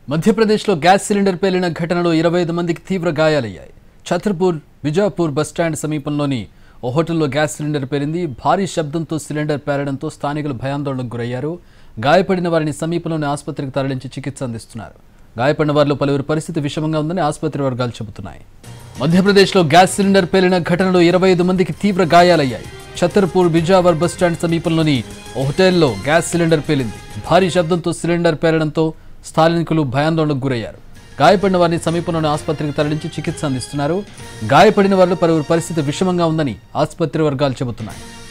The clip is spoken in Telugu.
మధ్యప్రదేశ్లో గ్యాస్ సిలిండర్ పేలిన ఘటనలో ఇరవై ఐదు మందికి తీవ్ర గాయాలయ్యాయి ఛత్రపూర్ బిజాపూర్ బస్టాండ్ సమీపంలోని ఓ హోటల్లో గ్యాస్ సిలిండర్ పేలింది భారీ శబ్దంతో సిలిండర్ పేలడంతో స్థానికులు భయాందోళనకు గురయ్యారు గాయపడిన వారిని సమీపంలోని ఆసుపత్రికి తరలించి చికిత్స అందిస్తున్నారు గాయపడిన వారిలో పలువురు పరిస్థితి విషమంగా ఉందని ఆసుపత్రి వర్గాలు చెబుతున్నాయి మధ్యప్రదేశ్లో గ్యాస్ సిలిండర్ పేలిన ఘటనలో ఇరవై ఐదు మందికి తీవ్ర గాయాలయ్యాయి ఛతర్పూర్ బిజావర్ బస్టాండ్ సమీపంలోని ఓ హోటల్లో గ్యాస్ సిలిండర్ పేలింది భారీ శబ్దంతో సిలిండర్ పేలడంతో స్థానికులు భయాందోళనకు గురయ్యారు గాయపడిన వారిని సమీపంలోని ఆసుపత్రికి తరలించి చికిత్స అందిస్తున్నారు గాయపడిన వారిలో పలువురు పరిస్థితి విషమంగా ఉందని ఆసుపత్రి వర్గాలు చెబుతున్నాయి